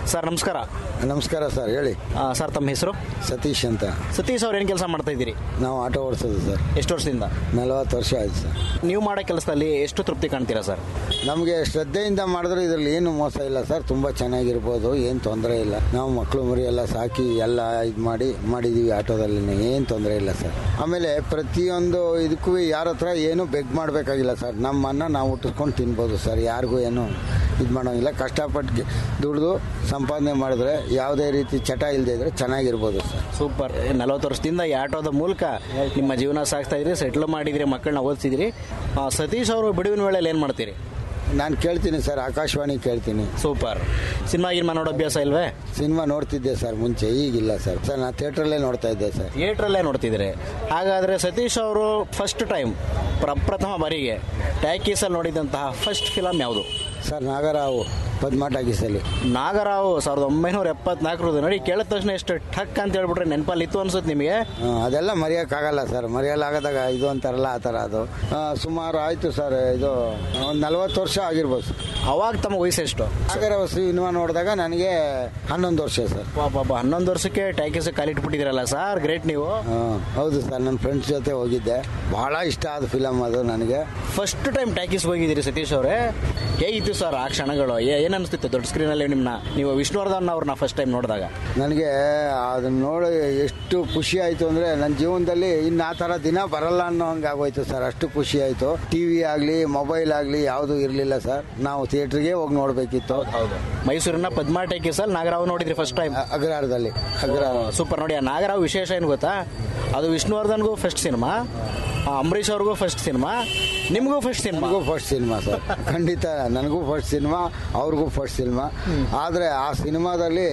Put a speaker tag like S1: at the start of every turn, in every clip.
S1: sir ನಮಸ್ಕಾರ
S2: ನಮಸ್ಕಾರ sir ಹೇಳಿ
S1: ಆ, ಸರ್ ತಮ್ಮ ಹೆಸರು
S2: ಸತೀಶ್ ಅಂತ
S1: ಸತೀಶ್ ಅವ್ರು ಏನು ಕೆಲಸ ಮಾಡ್ತಾ ಇದ್ದೀರಿ
S2: ನಾವು ಆಟೋ ಓಡಿಸೋದು ಸರ್
S1: ಎಷ್ಟು ವರ್ಷದಿಂದ
S2: ನಲವತ್ತು ವರ್ಷ ಆಯ್ತು ಸರ್
S1: ನೀವು ಮಾಡೋ ಕೆಲಸದಲ್ಲಿ ಎಷ್ಟು ತೃಪ್ತಿ ಕಾಣ್ತೀರಾ ಸರ್
S2: ನಮಗೆ ಶ್ರದ್ಧೆಯಿಂದ ಮಾಡಿದ್ರೆ ಇದರಲ್ಲಿ ಏನು ಮೋಸ ಇಲ್ಲ ಸರ್ ತುಂಬ ಚೆನ್ನಾಗಿರ್ಬೋದು ಏನು ತೊಂದರೆ ಇಲ್ಲ ನಾವು ಮಕ್ಕಳು ಮರಿ ಎಲ್ಲ ಸಾಕಿ ಎಲ್ಲ ಇದು ಮಾಡಿ ಮಾಡಿದ್ದೀವಿ ಆಟೋದಲ್ಲಿ ಏನು ತೊಂದರೆ ಇಲ್ಲ ಸರ್ ಆಮೇಲೆ ಪ್ರತಿಯೊಂದು ಇದಕ್ಕೂ ಯಾರ ಹತ್ರ ಏನು ಬೆಗ್ ಮಾಡಬೇಕಾಗಿಲ್ಲ ಸರ್ ನಮ್ಮ ಅನ್ನ ನಾವು ಹುಟ್ಟಿಸ್ಕೊಂಡು ತಿನ್ಬೋದು ಸರ್ ಯಾರಿಗೂ ಏನು ಇದು ಮಾಡೋಂಗಿಲ್ಲ ಕಷ್ಟಪಟ್ಟು ದುಡಿದು ಸಂಪಾದನೆ ಮಾಡಿದ್ರೆ ಯಾವುದೇ ರೀತಿ ಚಟ ಇಲ್ಲದೆ ಇದ್ರೆ ಚೆನ್ನಾಗಿರ್ಬೋದು ಸರ್
S1: ಸೂಪರ್ ನಲವತ್ತು ವರ್ಷದಿಂದ ಈ ಆಟೋದ ಮೂಲಕ ನಿಮ್ಮ ಜೀವನ ಸಾಗಿಸ್ತಾ ಇದ್ರಿ ಸೆಟ್ಲ್ ಮಾಡಿದ್ರಿ ಮಕ್ಕಳನ್ನ ಓದಿಸಿದ್ರಿ ಆ, ಸತೀಶ್ ಅವರು ಬಿಡುವಿನ ವೇಳೆಯಲ್ಲಿ ಏನು ಮಾಡ್ತೀರಿ
S2: ನಾನು ಕೇಳ್ತೀನಿ ಸರ್ ಆಕಾಶವಾಣಿ ಕೇಳ್ತೀನಿ
S1: ಸೂಪರ್ ಸಿನಿಮಾ ಗಿನ್ಮಾ ನೋಡೋ ಅಭ್ಯಾಸ ಇಲ್ವೇ
S2: ಸಿನಿಮಾ ನೋಡ್ತಿದ್ದೆ ಸರ್ ಮುಂಚೆ ಈಗಿಲ್ಲ ಸರ್ ಸರ್ ನಾನು ಥಿಯೇಟ್ರಲ್ಲೇ ನೋಡ್ತಾ ಇದ್ದೆ ಸರ್
S1: ಥಿಯೇಟ್ರಲ್ಲೇ ನೋಡ್ತಿದ್ರೆ ಹಾಗಾದರೆ ಸತೀಶ್ ಅವರು ಫಸ್ಟ್ ಟೈಮ್ ಪ್ರಪ್ರಥಮ ಬಾರಿಗೆ ಟ್ಯಾಕೀಸಲ್ಲಿ ನೋಡಿದಂತಹ ಫಸ್ಟ್ ಫಿಲಮ್ ಯಾವುದು
S2: ಸರ್ ನಾಗರಾವು ಪದ್ಮ ಟಾಕೀಸಲ್ಲಿ
S1: ನಾಗರಾವ್ ಸಾವಿರದ ಒಂಬೈನೂರ ಎಪ್ಪತ್ನಾಲ್ಕರದು ನೋಡಿ ಕೇಳಿದ ತಕ್ಷಣ ಎಷ್ಟು ಠಕ್ ಅಂತ ಹೇಳ್ಬಿಟ್ರೆ ನೆನಪಲ್ಲಿ ಇತ್ತು ಅನ್ಸುತ್ತೆ ನಿಮಗೆ
S2: ಆ, ಅದೆಲ್ಲ ಮರೆಯೋಕ್ಕಾಗಲ್ಲ ಸರ್ ಮರೆಯಲಾಗದಾಗ ಇದು ಅಂತಾರಲ್ಲ ಆ ಥರ ಅದು ಆ, ಸುಮಾರು ಆಯಿತು ಸರ್ ಇದು ಒಂದು ನಲ್ವತ್ತು ವರ್ಷ ಆಗಿರ್ಬೋದು ಸರ್
S1: ಅವಾಗ ತಮ್ಮ ವಯಸ್ಸು ಎಷ್ಟು
S2: ನಾಗರಾವ್ ಸಿನಿಮಾ ನೋಡಿದಾಗ ನನಗೆ ಹನ್ನೊಂದು ವರ್ಷ ಸರ್
S1: ಪಾಪ ಹನ್ನೊಂದು ವರ್ಷಕ್ಕೆ ಟ್ಯಾಕೀಸ್ ಕಾಲಿಟ್ಬಿಟ್ಟಿದ್ದೀರಲ್ಲ ಸರ್ ಗ್ರೇಟ್ ನೀವು
S2: ಆ, ಹೌದು ಸರ್ ನನ್ನ ಫ್ರೆಂಡ್ಸ್ ಜೊತೆ ಹೋಗಿದ್ದೆ ಬಹಳ ಇಷ್ಟ ಆದ ಫಿಲಮ್ ಅದು ನನಗೆ
S1: ಫಸ್ಟ್ ಟೈಮ್ ಟ್ಯಾಕೀಸ್ ಹೋಗಿದ್ದೀರಿ ಸತೀಶ್ ಅವರೇ ಹೇಗಿತ್ತು ಸರ್ ಆ ಕ್ಷಣಗಳು ಏ- ಏನ್ ಅನಿಸ್ತಿತ್ತು ದೊಡ್ಡ ಸ್ಕ್ರೀನಲ್ಲಿ ನಿಮ್ಮನ್ನ ನೀವು ವಿಷ್ಣುವರ್ಧನ್ ಅವ್ರನ್ನ ಫಸ್ಟ್ ಟೈಮ್ ನೋಡಿದಾಗ
S2: ನನಗೆ ಅದನ್ನ ನೋಡಿ ಎಷ್ಟು ಖುಷಿ ಆಯಿತು ಅಂದರೆ ನನ್ನ ಜೀವನದಲ್ಲಿ ಇನ್ನು ಆ ಥರ ದಿನ ಬರಲ್ಲ ಅನ್ನೋ ಹಂಗೆ ಆಗೋಯ್ತು ಸರ್ ಅಷ್ಟು ಖುಷಿ ಆಯಿತು ಟಿ ವಿ ಆಗಲಿ ಮೊಬೈಲ್ ಆಗಲಿ ಯಾವುದೂ ಇರಲಿಲ್ಲ ಸರ್ ನಾವು ಥಿಯೇಟ್ರಿಗೆ ಹೋಗಿ ನೋಡಬೇಕಿತ್ತು
S1: ಹೌದು ಮೈಸೂರಿನ ಪದ್ಮಾ ಟ್ಯಾಕೀಸಲ್ಲಿ ನಾಗರಾವ್ ನೋಡಿದ್ರಿ ಫಸ್ಟ್ ಟೈಮ್
S2: ಅಗ್ರಹಾರದಲ್ಲಿ ಅಗ್ರಹಾರ
S1: ಸೂಪರ್ ನೋಡಿ ಆ ನಾಗರಾವ್ ವಿಶೇಷ ಏನು ಗೊತ್ತಾ ಅದು ವಿಷ್ಣುವರ್ಧನ್ಗೂ ಫಸ್ಟ್ ಸಿನಿಮಾ ಅಂಬರೀಷ್ ಅವ್ರಿಗೂ ಫಸ್ಟ್ ಸಿನಿಮಾ ನಿಮಗೂ ಫಸ್ಟ್ ಸಿನಿಮಾ
S2: ನನಗೂ ಫಸ್ಟ್ ಸಿನಿಮಾ ಸರ್ ಖಂಡಿತ ನನಗೂ ಫಸ್ಟ್ ಸಿನಿಮಾ ಅವ್ರಿಗೂ ಫಸ್ಟ್ ಸಿನಿಮಾ ಆದರೆ ಆ ಸಿನಿಮಾದಲ್ಲಿ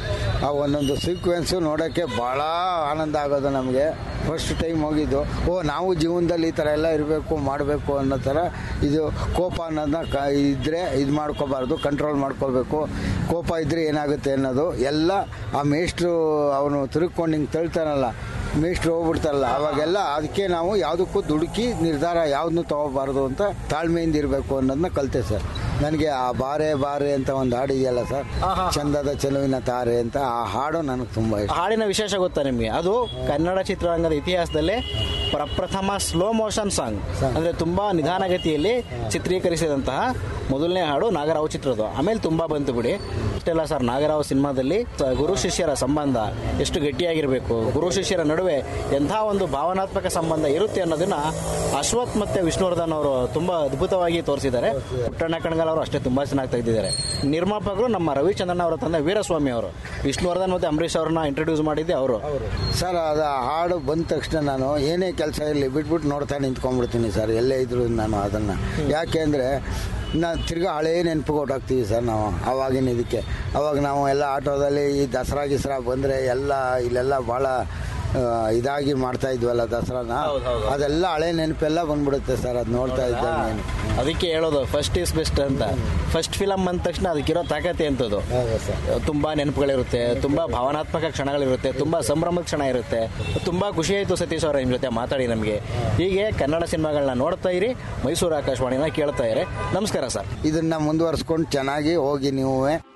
S2: ಆ ಒಂದೊಂದು ಸೀಕ್ವೆನ್ಸು ನೋಡೋಕ್ಕೆ ಭಾಳ ಆನಂದ ಆಗೋದು ನಮಗೆ ಫಸ್ಟ್ ಟೈಮ್ ಹೋಗಿದ್ದು ಓ ನಾವು ಜೀವನದಲ್ಲಿ ಈ ಥರ ಎಲ್ಲ ಇರಬೇಕು ಮಾಡಬೇಕು ಅನ್ನೋ ಥರ ಇದು ಕೋಪ ಅನ್ನೋದನ್ನ ಕ ಇದ್ದರೆ ಇದು ಮಾಡ್ಕೋಬಾರ್ದು ಕಂಟ್ರೋಲ್ ಮಾಡ್ಕೋಬೇಕು ಕೋಪ ಇದ್ದರೆ ಏನಾಗುತ್ತೆ ಅನ್ನೋದು ಎಲ್ಲ ಆ ಮೇಷ್ಟ್ರು ಅವನು ತಿರುಗ್ಕೊಂಡು ಹಿಂಗೆ ತಳ್ತಾನಲ್ಲ ಮೇಷ್ಟ್ರು ಹೋಗ್ಬಿಡ್ತಾರಲ್ಲ ಅವಾಗೆಲ್ಲ ಅದಕ್ಕೆ ನಾವು ಯಾವುದಕ್ಕೂ ದುಡುಕಿ ನಿರ್ಧಾರ ಯಾವ್ದನ್ನು ತಗೋಬಾರ್ದು ಅಂತ ತಾಳ್ಮೆಯಿಂದ ಇರಬೇಕು ಅನ್ನೋದನ್ನ ಕಲಿತೆ ಸರ್ ನನಗೆ ಆ ಬಾರೆ ಬಾರೆ ಅಂತ ಒಂದು ಹಾಡು ಇದೆಯಲ್ಲ ಸರ್ ಚಂದದ ಚೆಲುವಿನ ತಾರೆ ಅಂತ ಆ ಹಾಡು ನನಗೆ ತುಂಬ ಇಷ್ಟ
S1: ಹಾಡಿನ ವಿಶೇಷ ಗೊತ್ತಾ ನಿಮಗೆ ಅದು ಕನ್ನಡ ಚಿತ್ರರಂಗದ ಇತಿಹಾಸದಲ್ಲೇ ಪ್ರಪ್ರಥಮ ಸ್ಲೋ ಮೋಷನ್ ಸಾಂಗ್ ಅಂದ್ರೆ ತುಂಬಾ ನಿಧಾನಗತಿಯಲ್ಲಿ ಚಿತ್ರೀಕರಿಸಿದಂತಹ ಮೊದಲನೇ ಹಾಡು ನಾಗರಾವ್ ಚಿತ್ರದ ಆಮೇಲೆ ತುಂಬಾ ಬಂತು ಬಿಡಿ ಅಷ್ಟೆಲ್ಲ ಸರ್ ನಾಗರಾವ್ ಸಿನಿಮಾದಲ್ಲಿ ಸ- ಗುರು ಶಿಷ್ಯರ ಸಂಬಂಧ ಎಷ್ಟು ಗಟ್ಟಿಯಾಗಿರಬೇಕು ಗುರು ಶಿಷ್ಯರ ನಡುವೆ ಎಂಥ ಒಂದು ಭಾವನಾತ್ಮಕ ಸಂಬಂಧ ಇರುತ್ತೆ ಅನ್ನೋದನ್ನ ಅಶ್ವಥ್ ಮತ್ತೆ ವಿಷ್ಣುವರ್ಧನ್ ಅವರು ತುಂಬಾ ಅದ್ಭುತವಾಗಿ ತೋರಿಸಿದ್ದಾರೆ ಪುಟ್ಟಣ್ಣ ಕಣಗಾಲ್ ಅವರು ಅಷ್ಟೇ ತುಂಬಾ ಚೆನ್ನಾಗಿ ತೆಗೆದಿದ್ದಾರೆ ನಿರ್ಮಾಪಕರು ನಮ್ಮ ರವಿಚಂದ್ರನ್ ಅವರ ತಂದೆ ವೀರಸ್ವಾಮಿ ಅವರು ವಿಷ್ಣುವರ್ಧನ್ ಮತ್ತೆ ಅಂಬರೀಷ್ ಅವ್ರನ್ನ ಇಂಟ್ರೊಡ್ಯೂಸ್ ಮಾಡಿದ್ದೆ ಅವರು
S2: ಸರ್ ಅದು ಆ ಹಾಡು ಬಂದ ತಕ್ಷಣ ನಾನು ಏನೇ ಕೆಲಸ ಇರಲಿ ಬಿಟ್ಬಿಟ್ಟು ನೋಡ್ತಾ ನಿಂತ್ಕೊಂಡ್ಬಿಡ್ತೀನಿ ಸರ್ ಎಲ್ಲೇ ಇದ್ರು ನಾನು ಅದನ್ನು ಯಾಕೆ ಅಂದರೆ ನಾ ತಿರ್ಗಾ ಹಳೇ ನೆನಪಿಗೆ ಹೊಟ್ಟಾಗ್ತೀವಿ ಸರ್ ನಾವು ಅವಾಗಿನ ಇದಕ್ಕೆ ಅವಾಗ ನಾವು ಎಲ್ಲ ಆಟೋದಲ್ಲಿ ಈ ದಸರಾ ಗಿಸ್ರಾ ಬಂದರೆ ಎಲ್ಲ ಇಲ್ಲೆಲ್ಲ ಭಾಳ ಆ, ಇದಾಗಿ ಮಾಡ್ತಾ ಇದ್ವಲ್ಲ ದಸರಾನ ಅದೆಲ್ಲ ಹಳೆ ನೆನಪೆಲ್ಲ ಬಂದ್ಬಿಡುತ್ತೆ ಸರ್ ಅದು ನೋಡ್ತಾ ಇದ್ದಂಗೆ
S1: ಅದಕ್ಕೆ ಹೇಳೋದು ಫಸ್ಟ್ ಈಸ್ ಬೆಸ್ಟ್ ಅಂತ ಫಸ್ಟ್ ಫಿಲಮ್ ಅಂದ ತಕ್ಷಣ ಅದಕ್ಕಿರೋ ತಾಕತೆ ಅಂತದ್ದು
S2: ಹೌದು ಸರ್
S1: ತುಂಬಾ ನೆನಪುಗಳಿರುತ್ತೆ ತುಂಬಾ ಭಾವನಾತ್ಮಕ ಕ್ಷಣಗಳಿರುತ್ತೆ ತುಂಬಾ ಸಂಭ್ರಮದ ಕ್ಷಣ ಇರುತ್ತೆ ತುಂಬಾ ಖುಷಿ ಆಯಿತು ಸತೀಶ್ ಅವರ ನಿಮ್ಮ ಜೊತೆ ಮಾತಾಡಿ ನಮಗೆ ಹೀಗೆ ಕನ್ನಡ ಸಿನಿಮಾಗಳನ್ನ ನೋಡ್ತಾ ಇರಿ ಮೈಸೂರು ಆಕಾಶವಾಣಿನ ಕೇಳ್ತಾ ಇರಿ ನಮಸ್ಕಾರ ಸರ್
S2: ಇದನ್ನ ಮುಂದುವರ್ಸ್ಕೊಂಡು ಚೆನ್ನಾಗಿ ಹೋಗಿ ನೀವು